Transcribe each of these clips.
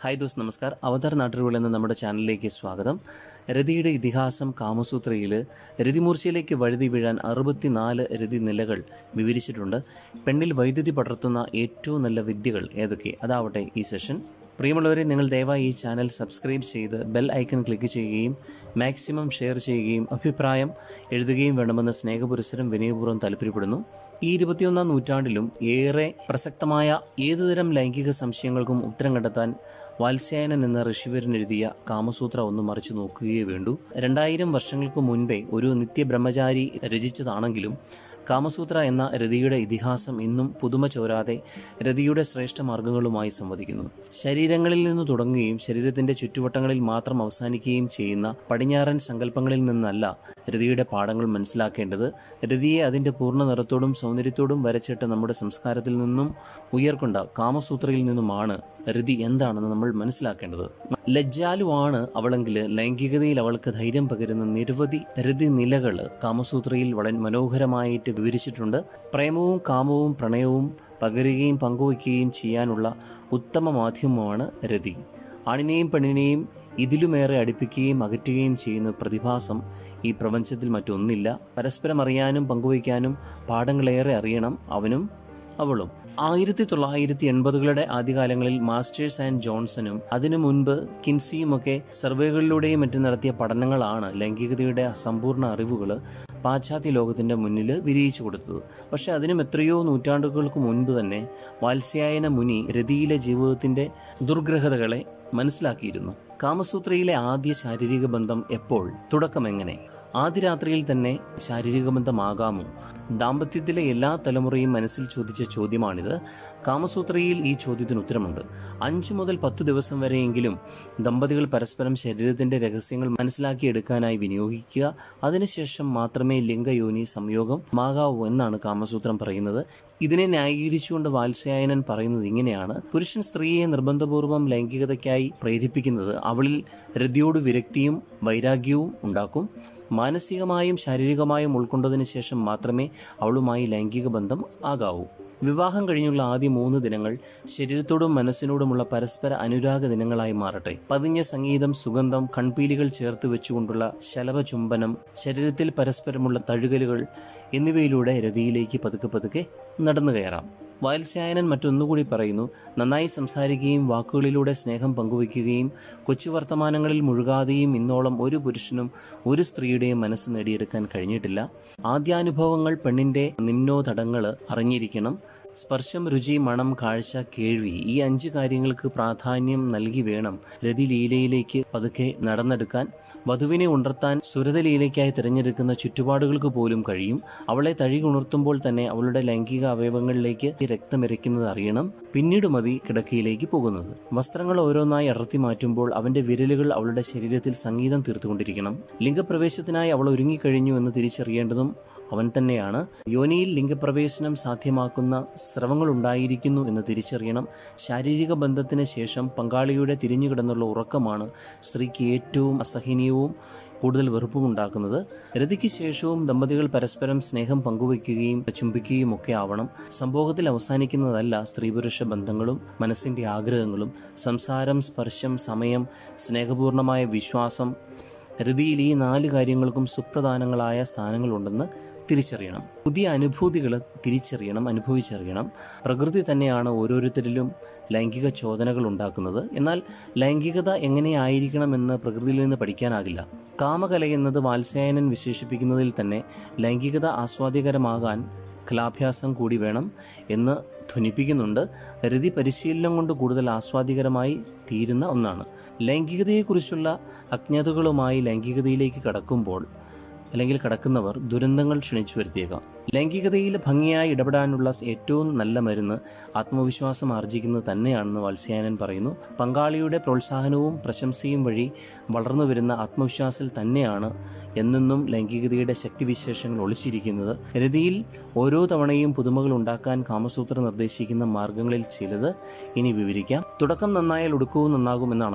hi those നമസ്കാർ അവതാർ നാട്ടുകൾ എന്ന നമ്മുടെ ചാനലിലേക്ക് സ്വാഗതം രതിയുടെ ഇതിഹാസം കാമസൂത്രയിൽ രതിമൂർച്ചയിലേക്ക് വഴുതി വീഴാൻ അറുപത്തിനാല് രതി നിലകൾ വിവരിച്ചിട്ടുണ്ട് പെണ്ണിൽ വൈദ്യുതി പടർത്തുന്ന ഏറ്റവും നല്ല വിദ്യകൾ ഏതൊക്കെ അതാവട്ടെ ഈ സെഷൻ പ്രിയമുള്ളവരെ നിങ്ങൾ ദയവായി ഈ ചാനൽ സബ്സ്ക്രൈബ് ചെയ്ത് ബെൽ ഐക്കൺ ക്ലിക്ക് ചെയ്യുകയും മാക്സിമം ഷെയർ ചെയ്യുകയും അഭിപ്രായം എഴുതുകയും വേണമെന്ന് സ്നേഹപുരസരം വിനയപൂർവ്വം താല്പര്യപ്പെടുന്നു ഈ ഇരുപത്തിയൊന്നാം നൂറ്റാണ്ടിലും ഏറെ പ്രസക്തമായ ഏതുതരം ലൈംഗിക സംശയങ്ങൾക്കും ഉത്തരം കണ്ടെത്താൻ വാത്സ്യായനൻ എന്ന ഋഷിവരൻ എഴുതിയ കാമസൂത്ര ഒന്ന് മറിച്ചു നോക്കുകയേ വേണ്ടൂ രണ്ടായിരം വർഷങ്ങൾക്ക് മുൻപേ ഒരു നിത്യബ്രഹ്മചാരി രചിച്ചതാണെങ്കിലും കാമസൂത്ര എന്ന രതിയുടെ ഇതിഹാസം ഇന്നും പുതുമ ചോരാതെ രതിയുടെ ശ്രേഷ്ഠ മാർഗങ്ങളുമായി സംവദിക്കുന്നു ശരീരങ്ങളിൽ നിന്ന് തുടങ്ങുകയും ശരീരത്തിന്റെ ചുറ്റുവട്ടങ്ങളിൽ മാത്രം അവസാനിക്കുകയും ചെയ്യുന്ന പടിഞ്ഞാറൻ സങ്കല്പങ്ങളിൽ നിന്നല്ല രതിയുടെ പാഠങ്ങൾ മനസ്സിലാക്കേണ്ടത് രതിയെ അതിന്റെ പൂർണ്ണ നിറത്തോടും സൗന്ദര്യത്തോടും വരച്ചിട്ട് നമ്മുടെ സംസ്കാരത്തിൽ നിന്നും ഉയർക്കൊണ്ട കാമസൂത്രയിൽ നിന്നുമാണ് രതി എന്താണെന്ന് നമ്മൾ മനസ്സിലാക്കേണ്ടത് ലജ്ജാലുവാണ് അവളെങ്കിൽ ലൈംഗികതയിൽ അവൾക്ക് ധൈര്യം പകരുന്ന നിരവധി രതി നിലകൾ കാമസൂത്രയിൽ വളരെ മനോഹരമായിട്ട് വിവരിച്ചിട്ടുണ്ട് പ്രേമവും കാമവും പ്രണയവും പകരുകയും പങ്കുവയ്ക്കുകയും ചെയ്യാനുള്ള ഉത്തമ മാധ്യമമാണ് രതി ആണിനെയും പെണ്ണിനെയും ഇതിലുമേറെ അടുപ്പിക്കുകയും അകറ്റുകയും ചെയ്യുന്ന പ്രതിഭാസം ഈ പ്രപഞ്ചത്തിൽ മറ്റൊന്നില്ല പരസ്പരം അറിയാനും പങ്കുവയ്ക്കാനും പാഠങ്ങളേറെ അറിയണം അവനും അവളും ആയിരത്തി തൊള്ളായിരത്തി എൺപതുകളുടെ ആദ്യകാലങ്ങളിൽ മാസ്റ്റേഴ്സ് ആൻഡ് ജോൺസണും അതിനു മുൻപ് കിൻസിയുമൊക്കെ സർവേകളിലൂടെയും മറ്റും നടത്തിയ പഠനങ്ങളാണ് ലൈംഗികതയുടെ സമ്പൂർണ്ണ അറിവുകൾ പാശ്ചാത്യ ലോകത്തിൻ്റെ മുന്നിൽ വിരിയിച്ചു കൊടുത്തത് പക്ഷേ അതിനും എത്രയോ നൂറ്റാണ്ടുകൾക്ക് മുൻപ് തന്നെ വാത്സ്യായന മുനി രതിയിലെ ജീവിതത്തിൻ്റെ ദുർഗ്രഹതകളെ മനസ്സിലാക്കിയിരുന്നു കാമസൂത്രയിലെ ആദ്യ ശാരീരിക ബന്ധം എപ്പോൾ തുടക്കം എങ്ങനെ ആദ്യ രാത്രിയിൽ തന്നെ ശാരീരിക ബന്ധമാകാമോ ദാമ്പത്യത്തിലെ എല്ലാ തലമുറയും മനസ്സിൽ ചോദിച്ച ചോദ്യമാണിത് കാമസൂത്രയിൽ ഈ ചോദ്യത്തിന് ഉത്തരമുണ്ട് അഞ്ചു മുതൽ പത്തു ദിവസം വരെയെങ്കിലും ദമ്പതികൾ പരസ്പരം ശരീരത്തിന്റെ രഹസ്യങ്ങൾ മനസ്സിലാക്കിയെടുക്കാനായി വിനിയോഗിക്കുക അതിനുശേഷം മാത്രമേ ലിംഗയോനി സംയോഗം ആകാവൂ എന്നാണ് കാമസൂത്രം പറയുന്നത് ഇതിനെ ന്യായീകരിച്ചുകൊണ്ട് വാത്സ്യായനൻ പറയുന്നത് ഇങ്ങനെയാണ് പുരുഷൻ സ്ത്രീയെ നിർബന്ധപൂർവം ലൈംഗികതയ്ക്കായി പ്രേരിപ്പിക്കുന്നത് അവളിൽ രതിയോട് വിരക്തിയും വൈരാഗ്യവും ഉണ്ടാക്കും മാനസികമായും ശാരീരികമായും ഉൾക്കൊണ്ടതിന് ശേഷം മാത്രമേ അവളുമായി ലൈംഗിക ബന്ധം ആകാവൂ വിവാഹം കഴിഞ്ഞുള്ള ആദ്യ മൂന്ന് ദിനങ്ങൾ ശരീരത്തോടും മനസ്സിനോടുമുള്ള പരസ്പര അനുരാഗ ദിനങ്ങളായി മാറട്ടെ പതിഞ്ഞ സംഗീതം സുഗന്ധം കൺപീലികൾ ചേർത്ത് വെച്ചുകൊണ്ടുള്ള ശലഭ ചുംബനം ശരീരത്തിൽ പരസ്പരമുള്ള തഴുകലുകൾ എന്നിവയിലൂടെ രതിയിലേക്ക് പതുക്കെ പതുക്കെ നടന്നു കയറാം വാത്സ്യായനൻ മറ്റൊന്നുകൂടി പറയുന്നു നന്നായി സംസാരിക്കുകയും വാക്കുകളിലൂടെ സ്നേഹം പങ്കുവയ്ക്കുകയും കൊച്ചു വർത്തമാനങ്ങളിൽ മുഴുകാതെയും ഇന്നോളം ഒരു പുരുഷനും ഒരു സ്ത്രീയുടെയും മനസ്സ് നേടിയെടുക്കാൻ കഴിഞ്ഞിട്ടില്ല ആദ്യാനുഭവങ്ങൾ പെണ്ണിൻ്റെ നിമ്നോതടങ്ങൾ അറിഞ്ഞിരിക്കണം സ്പർശം രുചി മണം കാഴ്ച കേൾവി ഈ അഞ്ച് കാര്യങ്ങൾക്ക് പ്രാധാന്യം നൽകി വേണം രതിലീലയിലേക്ക് പതുക്കെ നടന്നെടുക്കാൻ വധുവിനെ ഉണർത്താൻ സുരതലീലയ്ക്കായി തിരഞ്ഞെടുക്കുന്ന ചുറ്റുപാടുകൾക്ക് പോലും കഴിയും അവളെ തഴുകി ഉണർത്തുമ്പോൾ തന്നെ അവളുടെ ലൈംഗിക അവയവങ്ങളിലേക്ക് രക്തമിരയ്ക്കുന്നത് അറിയണം പിന്നീട് മതി കിടക്കയിലേക്ക് പോകുന്നത് വസ്ത്രങ്ങൾ ഓരോന്നായി അടർത്തി മാറ്റുമ്പോൾ അവന്റെ വിരലുകൾ അവളുടെ ശരീരത്തിൽ സംഗീതം തീർത്തുകൊണ്ടിരിക്കണം ലിംഗപ്രവേശത്തിനായി അവൾ ഒരുങ്ങിക്കഴിഞ്ഞു എന്ന് തിരിച്ചറിയേണ്ടതും അവൻ തന്നെയാണ് യോനിയിൽ ലിംഗപ്രവേശനം സാധ്യമാക്കുന്ന സ്രവങ്ങൾ ഉണ്ടായിരിക്കുന്നു എന്ന് തിരിച്ചറിയണം ശാരീരിക ബന്ധത്തിന് ശേഷം പങ്കാളിയുടെ തിരിഞ്ഞുകിടന്നുള്ള ഉറക്കമാണ് സ്ത്രീക്ക് ഏറ്റവും അസഹനീയവും കൂടുതൽ വെറുപ്പും ഉണ്ടാക്കുന്നത് രതിക്ക് ശേഷവും ദമ്പതികൾ പരസ്പരം സ്നേഹം പങ്കുവയ്ക്കുകയും ചുംബിക്കുകയും ഒക്കെ ആവണം സംഭോഗത്തിൽ അവസാനിക്കുന്നതല്ല സ്ത്രീ പുരുഷ ബന്ധങ്ങളും മനസ്സിൻ്റെ ആഗ്രഹങ്ങളും സംസാരം സ്പർശം സമയം സ്നേഹപൂർണമായ വിശ്വാസം രതിയിൽ ഈ നാല് കാര്യങ്ങൾക്കും സുപ്രധാനങ്ങളായ സ്ഥാനങ്ങളുണ്ടെന്ന് തിരിച്ചറിയണം പുതിയ അനുഭൂതികൾ തിരിച്ചറിയണം അനുഭവിച്ചറിയണം പ്രകൃതി തന്നെയാണ് ഓരോരുത്തരിലും ലൈംഗിക ചോദനകൾ ഉണ്ടാക്കുന്നത് എന്നാൽ ലൈംഗികത എങ്ങനെയായിരിക്കണമെന്ന് പ്രകൃതിയിൽ നിന്ന് പഠിക്കാനാകില്ല കാമകല എന്നത് വാത്സ്യായനൻ വിശേഷിപ്പിക്കുന്നതിൽ തന്നെ ലൈംഗികത ആസ്വാദ്യകരമാകാൻ കലാഭ്യാസം കൂടി വേണം എന്ന് ധ്വനിപ്പിക്കുന്നുണ്ട് രതി പരിശീലനം കൊണ്ട് കൂടുതൽ ആസ്വാദികരമായി തീരുന്ന ഒന്നാണ് ലൈംഗികതയെക്കുറിച്ചുള്ള അജ്ഞതകളുമായി ലൈംഗികതയിലേക്ക് കടക്കുമ്പോൾ അല്ലെങ്കിൽ കടക്കുന്നവർ ദുരന്തങ്ങൾ ക്ഷണിച്ചു വരുത്തിയേക്കാം ലൈംഗികതയിൽ ഭംഗിയായി ഇടപെടാനുള്ള ഏറ്റവും നല്ല മരുന്ന് ആത്മവിശ്വാസം ആർജിക്കുന്നത് തന്നെയാണെന്ന് വത്സ്യായനൻ പറയുന്നു പങ്കാളിയുടെ പ്രോത്സാഹനവും പ്രശംസയും വഴി വളർന്നു വരുന്ന ആത്മവിശ്വാസത്തിൽ തന്നെയാണ് എന്നെന്നും ലൈംഗികതയുടെ ശക്തിവിശേഷങ്ങൾ ഒളിച്ചിരിക്കുന്നത് രതിയിൽ ഓരോ തവണയും പുതുമകൾ ഉണ്ടാക്കാൻ കാമസൂത്ര നിർദ്ദേശിക്കുന്ന മാർഗങ്ങളിൽ ചിലത് ഇനി വിവരിക്കാം തുടക്കം നന്നായാൽ ഒടുക്കവും നന്നാകുമെന്നാണല്ലോ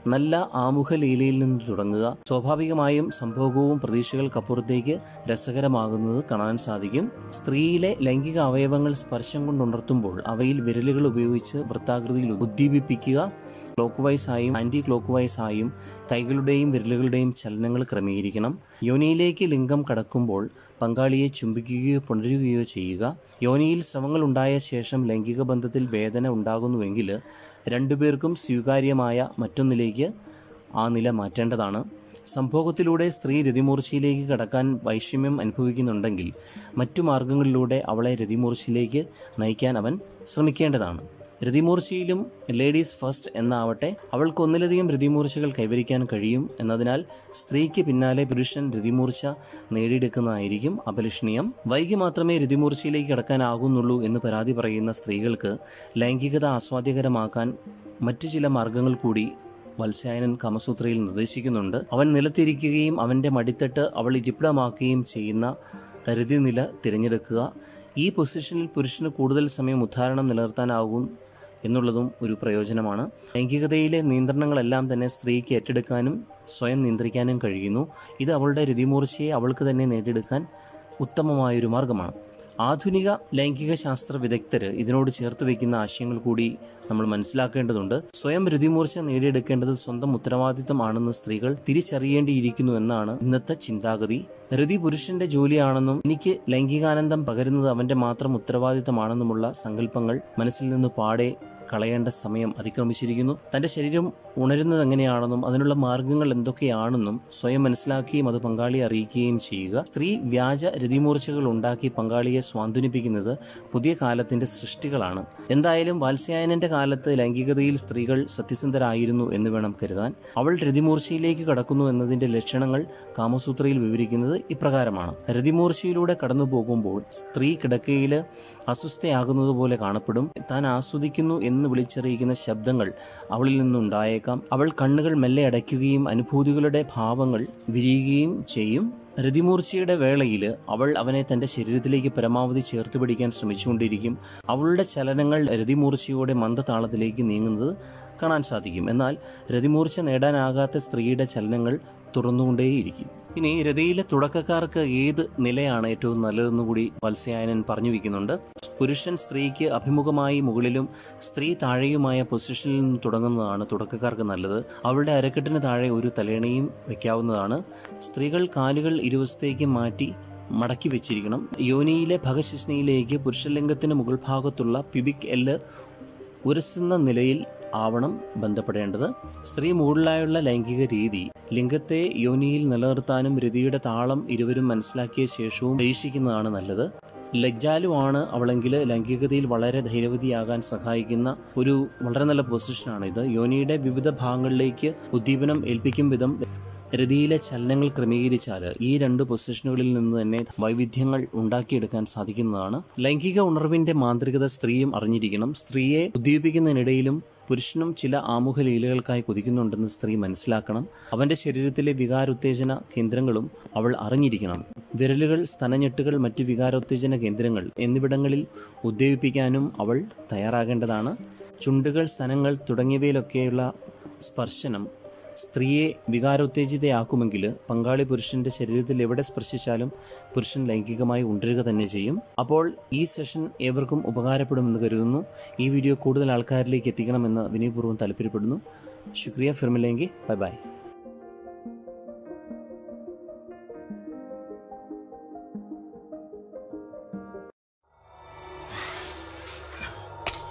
നല്ല ആമുഖ ലീലയിൽ നിന്ന് തുടങ്ങുക സ്വാഭാവികമായും സംഭോഗവും പ്രതീക്ഷകൾക്കപ്പുറത്തേക്ക് രസകരമാകുന്നത് കാണാൻ സാധിക്കും സ്ത്രീയിലെ ലൈംഗിക അവയവങ്ങൾ സ്പർശം കൊണ്ടുണർത്തുമ്പോൾ അവയിൽ വിരലുകൾ ഉപയോഗിച്ച് വൃത്താകൃതിയിൽ ഉദ്ദീപിപ്പിക്കുക ക്ലോക്ക് വൈസ് ആയും ആൻറ്റി ക്ലോക്ക് വൈസ് ആയും കൈകളുടെയും വിരലുകളുടെയും ചലനങ്ങൾ ക്രമീകരിക്കണം യോനിയിലേക്ക് ലിംഗം കടക്കുമ്പോൾ പങ്കാളിയെ ചുംബിക്കുകയോ പുണരുകയോ ചെയ്യുക യോനിയിൽ ശ്രമങ്ങൾ ഉണ്ടായ ശേഷം ലൈംഗിക ബന്ധത്തിൽ വേദന ഉണ്ടാകുന്നുവെങ്കിൽ രണ്ടുപേർക്കും സ്വീകാര്യമായ മറ്റൊന്നിലേക്ക് ആ നില മാറ്റേണ്ടതാണ് സംഭോഗത്തിലൂടെ സ്ത്രീ രതിമൂർച്ചയിലേക്ക് കടക്കാൻ വൈഷമ്യം അനുഭവിക്കുന്നുണ്ടെങ്കിൽ മറ്റു മാർഗങ്ങളിലൂടെ അവളെ രതിമൂർച്ചയിലേക്ക് നയിക്കാൻ അവൻ ശ്രമിക്കേണ്ടതാണ് രതിമൂർച്ചയിലും ലേഡീസ് ഫസ്റ്റ് എന്നാവട്ടെ അവൾക്ക് ഒന്നിലധികം രതിമൂർച്ചകൾ കൈവരിക്കാൻ കഴിയും എന്നതിനാൽ സ്ത്രീക്ക് പിന്നാലെ പുരുഷൻ രതിമൂർച്ച നേടിയെടുക്കുന്നതായിരിക്കും അപലഷണീയം വൈകി മാത്രമേ രതിമൂർച്ചയിലേക്ക് കടക്കാനാകുന്നുള്ളൂ എന്ന് പരാതി പറയുന്ന സ്ത്രീകൾക്ക് ലൈംഗികത ആസ്വാദ്യകരമാക്കാൻ മറ്റു ചില മാർഗങ്ങൾ കൂടി വത്സ്യായനൻ കമസൂത്രയിൽ നിർദ്ദേശിക്കുന്നുണ്ട് അവൻ നിലത്തിരിക്കുകയും അവൻ്റെ മടിത്തട്ട് അവൾ ഇരിപ്പിടമാക്കുകയും ചെയ്യുന്ന രതിനില തിരഞ്ഞെടുക്കുക ഈ പൊസിഷനിൽ പുരുഷന് കൂടുതൽ സമയം ഉദ്ധാരണം നിലനിർത്താനാകും എന്നുള്ളതും ഒരു പ്രയോജനമാണ് ലൈംഗികതയിലെ നിയന്ത്രണങ്ങളെല്ലാം തന്നെ സ്ത്രീക്ക് ഏറ്റെടുക്കാനും സ്വയം നിയന്ത്രിക്കാനും കഴിയുന്നു ഇത് അവളുടെ രതിമൂർച്ചയെ അവൾക്ക് തന്നെ നേടിയെടുക്കാൻ ഉത്തമമായൊരു മാർഗമാണ് ആധുനിക ലൈംഗിക ശാസ്ത്ര വിദഗ്ധർ ഇതിനോട് ചേർത്ത് വയ്ക്കുന്ന ആശയങ്ങൾ കൂടി നമ്മൾ മനസ്സിലാക്കേണ്ടതുണ്ട് സ്വയം രതിമൂർച്ച നേടിയെടുക്കേണ്ടത് സ്വന്തം ഉത്തരവാദിത്തമാണെന്ന് സ്ത്രീകൾ തിരിച്ചറിയേണ്ടിയിരിക്കുന്നു എന്നാണ് ഇന്നത്തെ ചിന്താഗതി രതി പുരുഷന്റെ ജോലിയാണെന്നും എനിക്ക് ലൈംഗികാനന്ദം പകരുന്നത് അവന്റെ മാത്രം ഉത്തരവാദിത്തമാണെന്നുമുള്ള സങ്കല്പങ്ങൾ മനസ്സിൽ നിന്ന് പാടെ കളയേണ്ട സമയം അതിക്രമിച്ചിരിക്കുന്നു തൻ്റെ ശരീരം ഉണരുന്നത് എങ്ങനെയാണെന്നും അതിനുള്ള മാർഗങ്ങൾ എന്തൊക്കെയാണെന്നും സ്വയം മനസ്സിലാക്കുകയും അത് പങ്കാളിയെ അറിയിക്കുകയും ചെയ്യുക സ്ത്രീ വ്യാജ രതിമൂർച്ചകൾ ഉണ്ടാക്കി പങ്കാളിയെ സ്വാന്തനിപ്പിക്കുന്നത് പുതിയ കാലത്തിന്റെ സൃഷ്ടികളാണ് എന്തായാലും വാത്സ്യായനന്റെ കാലത്ത് ലൈംഗികതയിൽ സ്ത്രീകൾ സത്യസന്ധരായിരുന്നു എന്ന് വേണം കരുതാൻ അവൾ രതിമൂർച്ചയിലേക്ക് കടക്കുന്നു എന്നതിന്റെ ലക്ഷണങ്ങൾ കാമസൂത്രയിൽ വിവരിക്കുന്നത് ഇപ്രകാരമാണ് രതിമൂർച്ചയിലൂടെ കടന്നു പോകുമ്പോൾ സ്ത്രീ കിടക്കയിൽ അസ്വസ്ഥയാകുന്നത് പോലെ കാണപ്പെടും താൻ ആസ്വദിക്കുന്നു എന്ന് വിളിച്ചറിയിക്കുന്ന ശബ്ദങ്ങൾ അവളിൽ നിന്നുണ്ടായേക്കാം അവൾ കണ്ണുകൾ മെല്ലെ അടയ്ക്കുകയും അനുഭൂതികളുടെ ഭാവങ്ങൾ വിരിയുകയും ചെയ്യും രതിമൂർച്ചയുടെ വേളയിൽ അവൾ അവനെ തൻ്റെ ശരീരത്തിലേക്ക് പരമാവധി ചേർത്ത് പിടിക്കാൻ ശ്രമിച്ചുകൊണ്ടിരിക്കും അവളുടെ ചലനങ്ങൾ രതിമൂർച്ചയോടെ മന്ദതാളത്തിലേക്ക് നീങ്ങുന്നത് കാണാൻ സാധിക്കും എന്നാൽ രതിമൂർച്ച നേടാനാകാത്ത സ്ത്രീയുടെ ചലനങ്ങൾ തുറന്നുകൊണ്ടേയിരിക്കും ഇനി രതിയിലെ തുടക്കക്കാർക്ക് ഏത് നിലയാണ് ഏറ്റവും നല്ലതെന്ന് കൂടി വത്സ്യായനൻ പറഞ്ഞു വയ്ക്കുന്നുണ്ട് പുരുഷൻ സ്ത്രീക്ക് അഭിമുഖമായി മുകളിലും സ്ത്രീ താഴെയുമായ പൊസിഷനിൽ നിന്ന് തുടങ്ങുന്നതാണ് തുടക്കക്കാർക്ക് നല്ലത് അവളുടെ അരക്കെട്ടിന് താഴെ ഒരു തലേണയും വെക്കാവുന്നതാണ് സ്ത്രീകൾ കാലുകൾ ഇരുവശത്തേക്ക് മാറ്റി മടക്കി വെച്ചിരിക്കണം യോനിയിലെ ഭഗശിഷ്ണയിലേക്ക് പുരുഷലിംഗത്തിന് മുകൾ ഭാഗത്തുള്ള പിബിക് എല്ല് ഉരസുന്ന നിലയിൽ ആവണം ബന്ധപ്പെടേണ്ടത് സ്ത്രീ മുകളിലായുള്ള ലൈംഗിക രീതി ലിംഗത്തെ യോനിയിൽ നിലനിർത്താനും രതിയുടെ താളം ഇരുവരും മനസ്സിലാക്കിയ ശേഷവും പരീക്ഷിക്കുന്നതാണ് നല്ലത് ലജ്ജാലുവാണ് അവളെങ്കിൽ ലൈംഗികതയിൽ വളരെ ധൈര്യവതിയാകാൻ സഹായിക്കുന്ന ഒരു വളരെ നല്ല പൊസിഷനാണ് ഇത് യോനിയുടെ വിവിധ ഭാഗങ്ങളിലേക്ക് ഉദ്ദീപനം ഏൽപ്പിക്കും വിധം രതിയിലെ ചലനങ്ങൾ ക്രമീകരിച്ചാൽ ഈ രണ്ട് പൊസിഷനുകളിൽ നിന്ന് തന്നെ വൈവിധ്യങ്ങൾ ഉണ്ടാക്കിയെടുക്കാൻ സാധിക്കുന്നതാണ് ലൈംഗിക ഉണർവിന്റെ മാന്ത്രികത സ്ത്രീയും അറിഞ്ഞിരിക്കണം സ്ത്രീയെ ഉദ്ദീപിക്കുന്നതിനിടയിലും പുരുഷനും ചില ആമുഖ ലീലകൾക്കായി കൊതിക്കുന്നുണ്ടെന്ന് സ്ത്രീ മനസ്സിലാക്കണം അവന്റെ ശരീരത്തിലെ വികാരോത്തേജന കേന്ദ്രങ്ങളും അവൾ അറിഞ്ഞിരിക്കണം വിരലുകൾ സ്തനഞ്ഞെട്ടുകൾ മറ്റ് വികാരോത്തേജന കേന്ദ്രങ്ങൾ എന്നിവിടങ്ങളിൽ ഉദ്ദീപിപ്പിക്കാനും അവൾ തയ്യാറാകേണ്ടതാണ് ചുണ്ടുകൾ സ്തനങ്ങൾ തുടങ്ങിയവയിലൊക്കെയുള്ള സ്പർശനം സ്ത്രീയെ വികാരോത്തേജിതയാക്കുമെങ്കിൽ പങ്കാളി പുരുഷന്റെ ശരീരത്തിൽ എവിടെ സ്പർശിച്ചാലും പുരുഷൻ ലൈംഗികമായി ഉണ്ടരുക തന്നെ ചെയ്യും അപ്പോൾ ഈ സെഷൻ ഏവർക്കും ഉപകാരപ്പെടുമെന്ന് കരുതുന്നു ഈ വീഡിയോ കൂടുതൽ ആൾക്കാരിലേക്ക് എത്തിക്കണമെന്ന് വിനയപൂർവ്വം താല്പര്യപ്പെടുന്നു ശുക്രിയ ഫിർമിലെങ്കി ബൈ ബൈ